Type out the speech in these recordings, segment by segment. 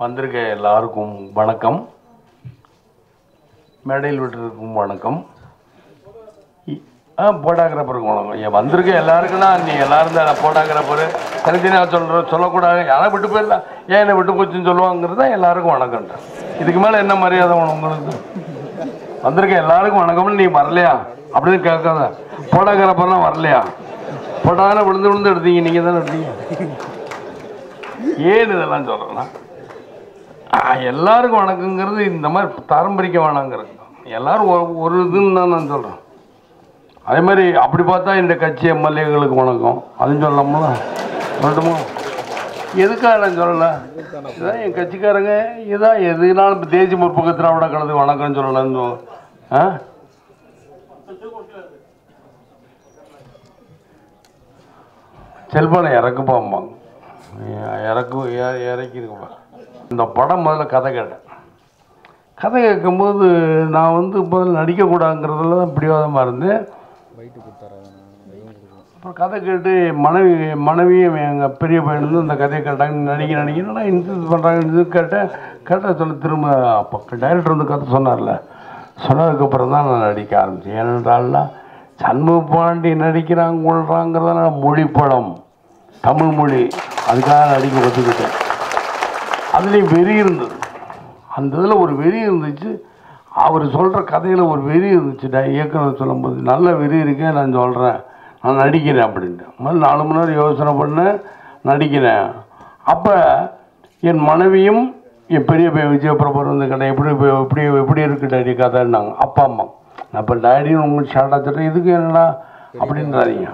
வந்திருக்க எல்லாருக்கும் வணக்கம் மேடையில் விட்டுருக்கும் வணக்கம் இ- ஆ போட்டோகிராஃபருக்கு வணக்கம் ஏன் வந்திருக்க எல்லாருக்குன்னா நீ எல்லாரும் தான் போட்டோகிராஃபரு தனித்தனியாக சொல்கிற சொல்லக்கூடாது யாரை விட்டு போயிடல ஏன் என்னை விட்டு போச்சுன்னு சொல்லுவாங்கிறது தான் எல்லாருக்கும் வணக்கம்ன்றேன் இதுக்கு மேலே என்ன மரியாதை வேணும் உங்களுக்கு வந்திருக்க எல்லாருக்கும் வணக்கம்னு நீ வரலையா அப்படின்னு கேட்காத போட்டோகிராஃபர்லாம் வரலையா போட்டோ தானே விழுந்து விழுந்து எடுத்தீங்க நீங்கள் தானே எடுத்தீங்க ஏன் இதெல்லாம் சொல்கிறேன்னா எல்லாருக்கும் வணக்கங்கிறது இந்த மாதிரி தரம் பிரிக்க வேணாங்கிறது எல்லாரும் ஒரு ஒரு இதுன்னு தான் நான் சொல்கிறேன் அதே மாதிரி அப்படி பார்த்தா இந்த கட்சி எம்எல்ஏகளுக்கு வணக்கம் அதுவும் சொல்லலாம்ல சொல்லட்டுமா எதுக்காக நான் சொல்லலை இதான் என் கட்சிக்காரங்க இதான் எதுனாலும் இப்போ தேசிய முற்போக்கு திராவிட கழகத்துக்கு வணக்கம்னு சொல்லலாம்னு சொல்~ ஆ செல்போனை இறக்குப்பாம்பாங்க இறக்கு இற- இறக்கிருக்குப்பா இந்த படம் முதல்ல கதை கேட்டேன் கதை கேட்கும்போது நான் வந்து முதல்ல நடிக்கக்கூடாதுங்கிறதுல தான் பிடிவாதமாக இருந்தேன் அப்புறம் கதை கேட்டு மனைவி மனைவியும் எங்கள் பெரிய பையன் வந்து இந்த கதையை கேட்டாங்க நடிக்க நடிக்க என்னடா இன்சூரன்ஸ் பண்ணுறாங்கன்னு கேட்டேன் கேட்டால் சொல்ல திரும்ப அப்போ டைரக்டர் வந்து கதை சொன்னார்ல சொன்னதுக்கப்புறம் தான் நான் நடிக்க ஆரம்பித்தேன் ஏனென்றால்னா சண்முக பாண்டி நடிக்கிறாங்க கொள்றாங்கிறத மொழி படம் தமிழ் மொழி அதுக்காக நடிக்க ஒத்துக்கிட்டேன் அதுலேயும் வெறி இருந்தது அந்த இதில் ஒரு வெறி இருந்துச்சு அவர் சொல்கிற கதையில் ஒரு வெறி இருந்துச்சு டா இயக்குனர் சொல்லும்போது நல்ல வெறி இருக்கே நான் சொல்கிறேன் நான் நடிக்கிறேன் அப்படின்ட்டு முதல்ல நாலு மணி நேரம் யோசனை பண்ணேன் நடிக்கிறேன் அப்போ என் மனைவியும் என் பெரிய பையன் விஜயபிரபர் வந்து கடை எப்படி இப்ப- எப்படி எப்படி இருக்கு டாடி கதைன்னாங்க அப்பா அம்மா நான் இப்போ டாடின்னு உங்களுக்கு ஷார்ட்டாக சொல்கிறேன் இதுக்கு என்னடா அப்படின்றாதீங்க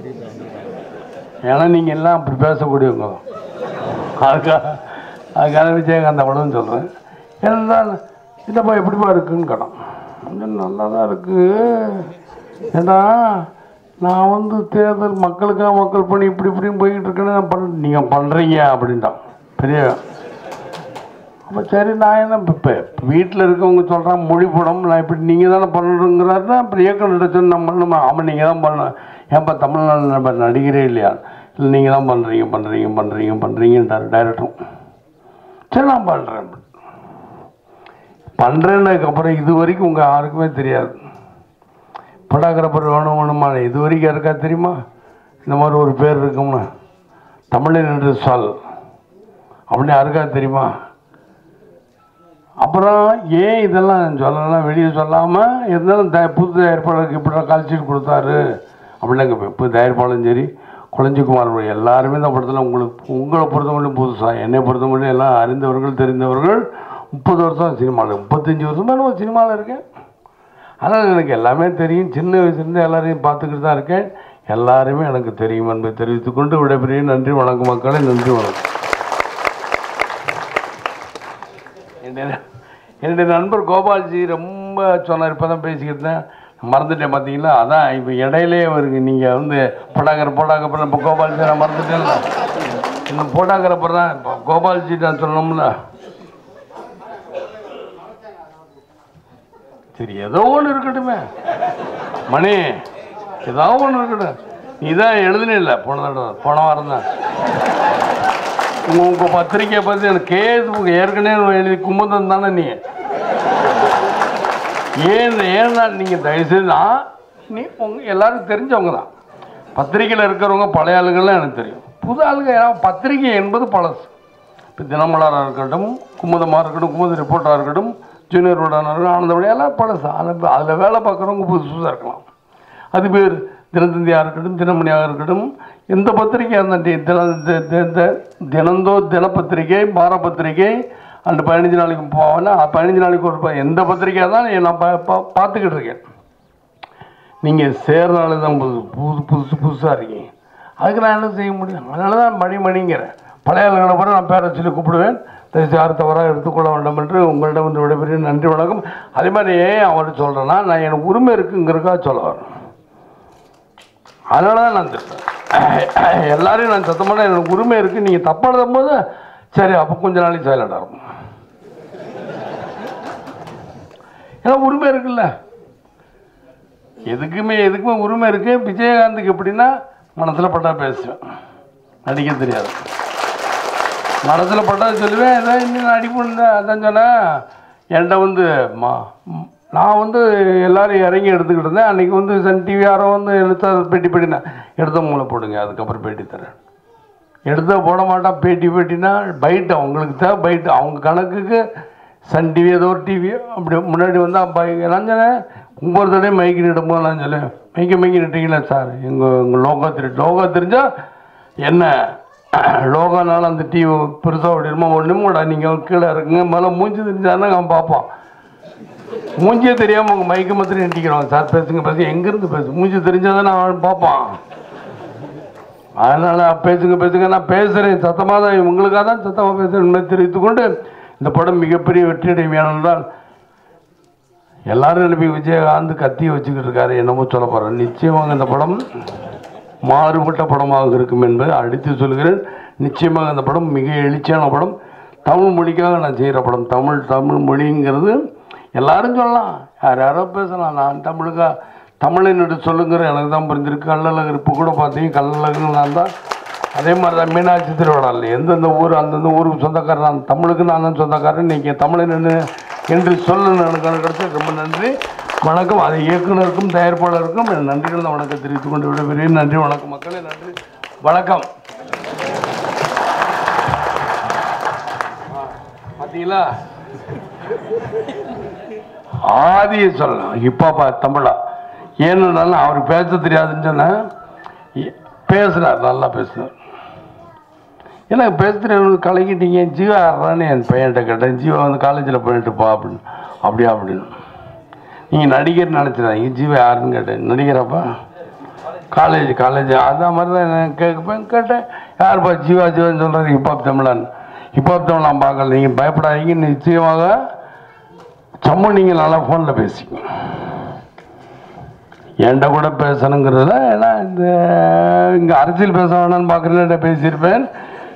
ஏன்னா நீங்கள் எல்லாம் அப்படி பேசக்கூடியவங்க தான் அதுக்காக அதுக்காக விஜயகாந்த் படம் சொல்கிறேன் ஏன்னா இல்லைப்பா எப்படிப்பா இருக்குன்னு கேட்டான் கொஞ்சம் நல்லா தான் இருக்குது ஏன்னா நான் வந்து தேர்தல் மக்களுக்காக மக்கள் பணி இப்படி இப்படின்னு போய்கிட்டு இருக்கேன்னு நான் பண்ண நீங்கள் பண்ணுறீங்க அப்படின்ட்டான் பெரிய அப்போ சரி நான் என்ன இப்போ வீட்டில் இருக்கவங்க சொல்கிறான் மொழி படம் நான் இப்படி நீங்கள் தானே பண்ணணுங்கிறாருன்னா அப்புறம் இயக்குனர் சொன்ன நம்ம பண்ணுமா ஆமாம் நீங்கள் தான் பண்ணணும் ஏன்ப்பா தமிழ்நாடு நம்ம நடிகரே இல்லையா இல்லை நீங்கள் தான் பண்ணுறீங்க பண்ணுறீங்க பண்ணுறீங்க பண்ணுறீங்கன்றார் டைரக்டரும் சரி நான் பண்ணுறேன் பண்ணுறேன்னதுக்கப்புறம் இது வரைக்கும் உங்கள் யாருக்குமே தெரியாது படாக்கிறப்பர் வேணும் வேணுமா இது வரைக்கும் இருக்கா தெரியுமா இந்த மாதிரி ஒரு பேர் இருக்கும்னு தமிழில் என்று சொல் அப்படின்னு யாருக்கா தெரியுமா அப்புறம் ஏன் இதெல்லாம் சொல்லலாம் வெளியே சொல்லாமல் இருந்தாலும் த புது தயாரிப்பாளருக்கு இப்படி கால்ஷீட் கொடுத்தாரு அப்படின்னாங்க இப்போ தயாரிப்பாளரும் சரி குழஞ்சிக்குமார் எல்லாருமே இந்த படத்தில் உங்களுக்கு உங்களை பொறுத்த மட்டும் புதுசாக என்னை பொறுத்த மட்டும் எல்லாம் அறிந்தவர்கள் தெரிந்தவர்கள் முப்பது வருஷம் சினிமாவில் முப்பத்தஞ்சு வருஷமாக நான் சினிமாவில் இருக்கேன் அதனால் எனக்கு எல்லாமே தெரியும் சின்ன வயசுலேருந்து எல்லாரையும் பார்த்துக்கிட்டு தான் இருக்கேன் எல்லாருமே எனக்கு தெரியும் என்பதை தெரிவித்துக்கொண்டு விடைபெறுகிறேன் நன்றி வணக்கம் மக்களே நன்றி வணக்கம் என்னுடைய என்னுடைய நண்பர் கோபால்ஜி ரொம்ப சொன்னார் இப்போ தான் பேசிக்கிட்டு இருந்தேன் மறந்துட்டேன் பார்த்தீங்களா அதான் இப்போ இடையிலே வருங்க நீங்கள் வந்து போட்டாக்கிற போட்டாக்கப்புறம் இப்போ கோபால்ஜி நான் மறந்துட்டேன்ல இன்னும் போட்டாக்கிறப்ப தான் இப்போ கோபால்ஜி நான் சொல்லணும்ல சரி ஏதோ ஒன்று இருக்கட்டுமே மணி ஏதோ ஒன்று இருக்கட்டும் நீ தான் எழுதுனில்ல போன தடவை போன வாரம் தான் உங்கள் உங்கள் பத்திரிக்கையை பற்றி எனக்கு கேது ஏற்கனவே எழுதி குமுதம் தானே நீ ஏன் ஏன்னா நீங்கள் தயவுசெய்து நான் நீ உங்க எல்லாருக்கும் தெரிஞ்சவங்க தான் பத்திரிக்கையில் இருக்கிறவங்க பழைய ஆளுங்கள்லாம் எனக்கு தெரியும் புது ஆளுங்க ஏன்னா பத்திரிகை என்பது பழசு இப்போ தினமலராக இருக்கட்டும் குமுதமாக இருக்கட்டும் குமுத ரிப்போர்ட்டாக இருக்கட்டும் ஜூனியர் ரோடாக இருக்கட்டும் ஆனந்தபடி எல்லாம் பழசு அதில் அதில் வேலை பார்க்குறவங்க புதுசு புதுசாக இருக்கலாம் அது பேர் தினத்தந்தியாக இருக்கட்டும் தினமணியாக இருக்கட்டும் எந்த பத்திரிகையாக இருந்தாலும் தி- தின தி- தி- தி- தினந்தோ தினப்பத்திரிகை வார பத்திரிகை அந்த பதினஞ்சு நாளைக்கு போவேன்னா பதினஞ்சு நாளைக்கு ஒரு ப- எந்த பத்திரிக்கையாக தான் நான் பா பா- பார்த்துக்கிட்டு இருக்கேன் நீங்கள் சேர்னால தான் புது புது புதுசு புதுசாக இருக்கீங்க அதுக்கு நான் என்ன செய்ய முடியும் அதனால தான் மணி மணிங்கிறேன் பழைய ஆளுங்களை கூட நான் பேரை சொல்லி கூப்பிடுவேன் தயவுசெய்து யார் தவறாக எடுத்துக்கொள்ள வேண்டாம் என்று உங்களிடம் வந்து விடைபெரிய நன்றி வணக்கம் அதே மாதிரி ஏன் அவர்கிட்ட சொல்கிறேன்னா நான் எனக்கு உரிமை இருக்குங்கிறதுக்காக சொல்ல வரேன் அதனால தான் நான் திட்டுறேன் எல்லாரையும் நான் சத்தமான எனக்கு உரிமை இருக்குது நீங்கள் தப்பாக எழுதும் போது சரி அப்போ கொஞ்ச நாளைக்கு சைலண்டாக இருக்கும் ஏன்னா உரிமை இருக்குல்ல எதுக்குமே எதுக்குமே உரிமை இருக்கு விஜயகாந்துக்கு எப்படின்னா மனசில் பட்டா பேசுவேன் நடிக்க தெரியாது மனசில் பட்டதை சொல்லுவேன் ஏதோ இன்னும் நடிப்பு அதான் சொன்னேன் என்கிட்ட வந்து மா ம், நான் வந்து எல்லாரும் இறங்கி எடுத்துக்கிட்டு இருந்தேன் அன்றைக்கி வந்து சன் டிவி யாரோ வந்து எடுத்து அதை பேட்டி பேட்டினா எடுத்த மூளை போடுங்க அதுக்கப்புறம் பேட்டி தரேன் எடுத்த போட மாட்டான் பேட்டி பேட்டினா பைட் அவங்களுக்கு தேவை பைட் அவங்க கணக்குக்கு சன் டிவி ஏதோ ஒரு டிவி அப்படி முன்னாடி வந்து பை நான் சொன்னேன் ஒவ்வொரு தடையும் மைக்கு நிடும்போது நான் சொல்லுவேன் மைக்கு மைக்கு நிட்டீங்களா சார் எங்கள் உங்கள் லோகோ தெரியும் லோகோ தெரிஞ்சால் என்ன லோகோனால அந்த டிவி பெருசாக ஓடிடுமா ஒன்றும் கூட நீங்கள் கீழே இருக்குங்க மேலே மூஞ்சி தெரிஞ்சாருன்னா அவன் பார்ப்பான் மூஞ்சியே தெரியாமல் உங்கள் மைக்கு மாத்திரம் நிட்டிக்கிறோம் சார் பேசுங்க பேசுங்க எங்கேருந்து பேசு மூஞ்சி தெரிஞ்சால் தானே அவன் பார்ப்பான் அதனால் பேசுங்க பேசுங்க நான் பேசுகிறேன் சத்தமாக தான் உங்களுக்காக தான் சத்தமாக பேசுகிறேன் என்பதை தெரிவித்துக் கொண்டு இந்த படம் மிகப்பெரிய வெற்றியடையும் ஏனென்றால் எல்லாரும் நினைப்பி விஜயகாந்த் கத்தியை வச்சுக்கிட்டு இருக்காரு என்னமோ சொல்ல போகிறேன் நிச்சயமாக இந்த படம் மாறுபட்ட படமாக இருக்கும் என்பதை அடித்து சொல்கிறேன் நிச்சயமாக இந்த படம் மிக எழுச்சியான படம் தமிழ் மொழிக்காக நான் செய்கிற படம் தமிழ் தமிழ் மொழிங்கிறது எல்லாரும் சொல்லலாம் யார் யாரோ பேசலாம் நான் தமிழுக்கா தமிழன் என்று சொல்லுங்கிற எனக்கு தான் புரிஞ்சிருக்கு கல்லழகர் இப்போ கூட பார்த்தீங்க கல்லழகர் நான் தான் அதே மாதிரி தான் மீனாட்சி திருவிழாவில் எந்தெந்த ஊர் அந்தந்த ஊருக்கு சொந்தக்காரன் நான் தமிழுக்கு நான் தான் சொந்தக்காரன் நீங்கள் தமிழன் என்று என்று சொல்லணும் எனக்கு கிடைச்சது ரொம்ப நன்றி வணக்கம் அது இயக்குனருக்கும் தயாரிப்பாளருக்கும் என் நன்றிகள் வணக்கம் தெரிவித்துக் கொண்டு விடைபெறுகிறேன் நன்றி வணக்கம் மக்களே நன்றி வணக்கம் பார்த்தீங்களா ஆதியை சொல்லலாம் ஹிப்பாப்பா தமிழா ஏன்னாலும் அவர் பேச தெரியாதுன்னு சொன்னேன் எ- பேசுனார் நல்லா பேசுனார் எனக்கு பேச தெரியாது கலக்கிட்டீங்க ஜீவா ஆடுறான்னு என் பையன்கிட்ட கேட்டேன் ஜீவா வந்து காலேஜில் போயிட்டுப்பா அப்படின்னு அப்படியா அப்படின்னு நீங்கள் நடிகர் நினச்சிடாதீங்க ஜீவா யாருன்னு கேட்டேன் நடிகராப்பா காலேஜ் காலேஜ் அதான் மாதிரி தான் நான் கேட்பேன் கேட்டேன் யாருப்பா ஜீவா ஜீவான்னு சொல்கிறாரு ஹிப்ஹாப் தமிழான்னு ஹிப்ஹாப் தமிழ் பார்க்கல நீங்கள் பயப்படாதீங்க நிச்சயமாக சம்மு நீங்கள் நல்லா ஃபோனில் பேசிங்க என்கிட்ட கூட பேசணுங்கிறதுல ஏன்னா இந்த இங்கே அரசியல் பேச வேணாம்னு பார்க்குறேன் பேசியிருப்பேன்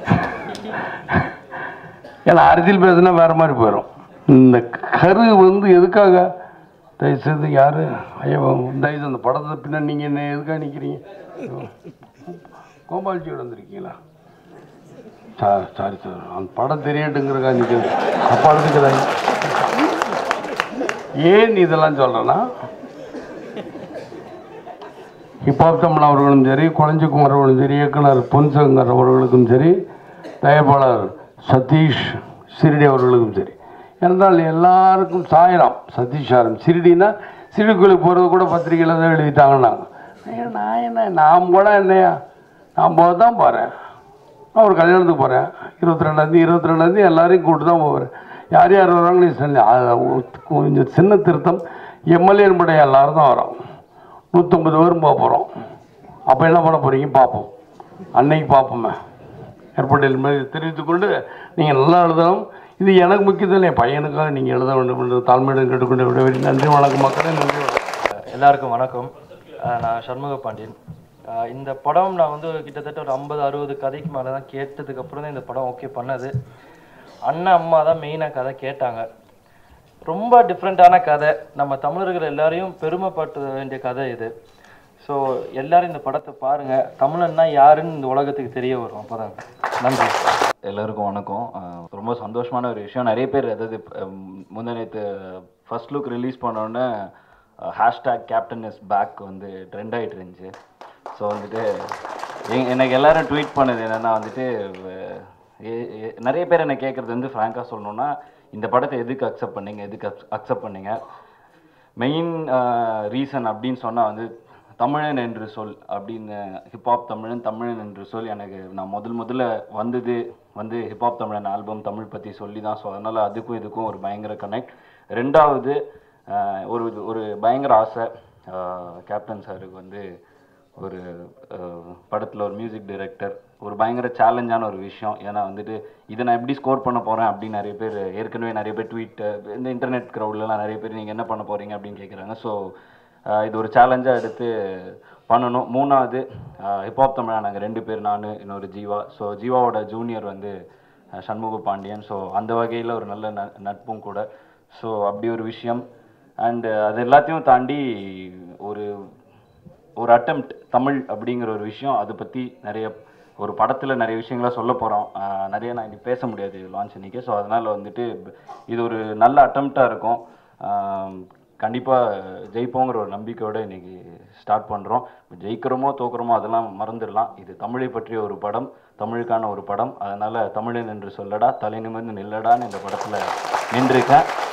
ஏன்னா அரசியல் பேசுனா வேற மாதிரி போயிடும் இந்த கரு வந்து எதுக்காக தயவுசெய்து யார் ஐயோ தயவுசெய்து அந்த படத்தை பின்ன நீங்கள் என்ன எதுக்காக நிற்கிறீங்க கோபால்ஜியோட வந்திருக்கீங்களா சார் சாரி சார் அந்த படம் தெரியட்டுங்கிறக்கா நிற்கிறது அப்பா எடுத்துக்கிறாங்க ஏன் இதெல்லாம் சொல்கிறேன்னா ஹிப்ஹாப் தமிழ் அவர்களும் சரி குழஞ்சிக்குமார் அவர்களும் சரி இயக்குனர் பொன்சங்கர் அவர்களுக்கும் சரி தயாரிப்பாளர் சதீஷ் சிரிடி அவர்களுக்கும் சரி என்றால் எல்லாருக்கும் சாயலாம் சதீஷ் ஆரம் சிரிடினா சிறுகுழுக்கு போகிறது கூட பத்திரிக்கையில் தான் எழுதிட்டாங்கன்னாங்க ஐயா, நான் என்ன நான் கூட என்னையா நான் போக தான் போகிறேன் நான் ஒரு கல்யாணத்துக்கு போகிறேன் இருபத்தி ரெண்டாந்தேதி இருபத்தி ரெண்டாந்தேதி எல்லாரையும் கூப்பிட்டு தான் போகிறேன் யார் யார் வராங்கன்னு சொல்லி அது ஒரு- கொஞ்சம் சின்ன திருத்தம் எம்எல்ஏ படைய எல்லாரும் தான் வரோம் நூற்றம்பது பேரும் போக போகிறோம் அப்போ என்ன பண்ண போகிறீங்க பார்ப்போம் அன்னைக்கு பார்ப்போமே ஏற்பாடு மாதிரி தெரிவித்துக் கொண்டு நீங்கள் நல்லா எழுதணும் இது எனக்கு முக்கியத்தில் என் பையனுக்காக நீங்கள் எழுத வேண்டும் என்று தாழ்மையுடன் கேட்டுக்கொண்டு விட நன்றி வணக்கம் மக்களே நன்றி வணக்கம் எல்லாருக்கும் வணக்கம் அஹ் நான் சண்முக பாண்டியன் அஹ் இந்த படம் நான் வந்து கிட்டத்தட்ட ஒரு ஐம்பது அறுபது கதைக்கு மேலே தான் கேட்டதுக்கு அப்புறம் தான் இந்த படம் ஓகே பண்ணது அண்ணன் அம்மா தான் மெயினாக கதை கேட்டாங்க ரொம்ப டிஃப்ரெண்ட்டான கதை நம்ம தமிழர்கள் எல்லாரையும் பெருமைப்படுத்த வேண்டிய கதை இது ஸோ எல்லாரும் இந்த படத்தை பாருங்க தமிழன்னா யாருன்னு இந்த உலகத்துக்கு தெரிய வரும் அப்போதான் நன்றி எல்லாருக்கும் வணக்கம் அஹ் ரொம்ப சந்தோஷமான ஒரு விஷயம் நிறைய பேர் அதாவது முந்தா நேற்று ஃபர்ஸ்ட் லுக் ரிலீஸ் பண்ணோடனே ஹேஷ்டேக் கேப்டன் இஸ் பேக் வந்து ட்ரெண்ட் ஆகிட்டு இருந்துச்சு ஸோ வந்துட்டு எ- எனக்கு எல்லாரும் ட்வீட் பண்ணது என்னென்னா வந்துட்டு அஹ், எ- எ- நிறைய பேர் என்ன கேட்குறது வந்து ஃப்ராங்காக சொல்லணும்னா இந்த படத்தை எதுக்கு அக்செப்ட் பண்ணீங்க எதுக்கு அக்செப்ட் பண்ணீங்க மெயின் ரீசன் அப்படின்னு சொன்னால் வந்து தமிழன் என்று சொல் அப்படின்னு ஹிப்ஹாப் தமிழன் தமிழன் என்று சொல் எனக்கு நான் முதல் முதல்ல வந்தது வந்து ஹிப்ஹாப் தமிழன் ஆல்பம் தமிழ் பற்றி சொல்லி தான் ஸோ அதனால் அதுக்கும் இதுக்கும் ஒரு பயங்கர கனெக்ட் ரெண்டாவது ஆஹ், ஒரு ஒரு பயங்கர ஆசை கேப்டன் சாருக்கு வந்து ஒரு படத்தில் ஒரு மியூசிக் டைரக்டர் ஒரு பயங்கர சேலஞ்சான ஒரு விஷயம் ஏன்னா வந்துட்டு இதை நான் எப்படி ஸ்கோர் பண்ண போகிறேன் அப்படின்னு நிறைய பேர் ஏற்கனவே நிறைய பேர் ட்வீட் இந்த இன்டர்நெட் க்ரௌட்லலாம் நிறைய பேர் நீங்கள் என்ன பண்ண போகிறீங்க அப்படின்னு கேட்குறாங்க ஸோ இது ஒரு சேலஞ்சாக எடுத்து பண்ணணும் மூணாவது ஹிப்ஹாப் தமிழா நாங்கள் ரெண்டு பேர் நான் இன்னொரு ஜீவா ஸோ ஜீவாவோட ஜூனியர் வந்து அஹ், சண்முக பாண்டியன் ஸோ அந்த வகையில் ஒரு நல்ல ந நட்பும் கூட ஸோ அப்படி ஒரு விஷயம் அண்டு அது எல்லாத்தையும் தாண்டி ஒரு ஒரு அட்டெம்ப்ட் தமிழ் அப்படிங்கிற ஒரு விஷயம் அதை பற்றி நிறைய ஒரு படத்தில் நிறைய விஷயங்களை சொல்ல போகிறோம் நிறைய நான் இன்னைக்கு பேச முடியாது லான்ச் இன்னைக்கு ஸோ அதனால் வந்துட்டு இது ஒரு நல்ல அட்டம்ப்டாக இருக்கும் கண்டிப்பாக ஜெயிப்போங்கிற ஒரு நம்பிக்கையோடு இன்னைக்கு ஸ்டார்ட் பண்ணுறோம் ஜெயிக்கிறோமோ தோக்குறோமோ அதெல்லாம் மறந்துடலாம் இது தமிழை பற்றிய ஒரு படம் தமிழுக்கான ஒரு படம் அதனால் தமிழன் என்று சொல்லடா தலை நிமிர்ந்து நில்லடான்னு இந்த படத்தில் நின்றுருக்கேன்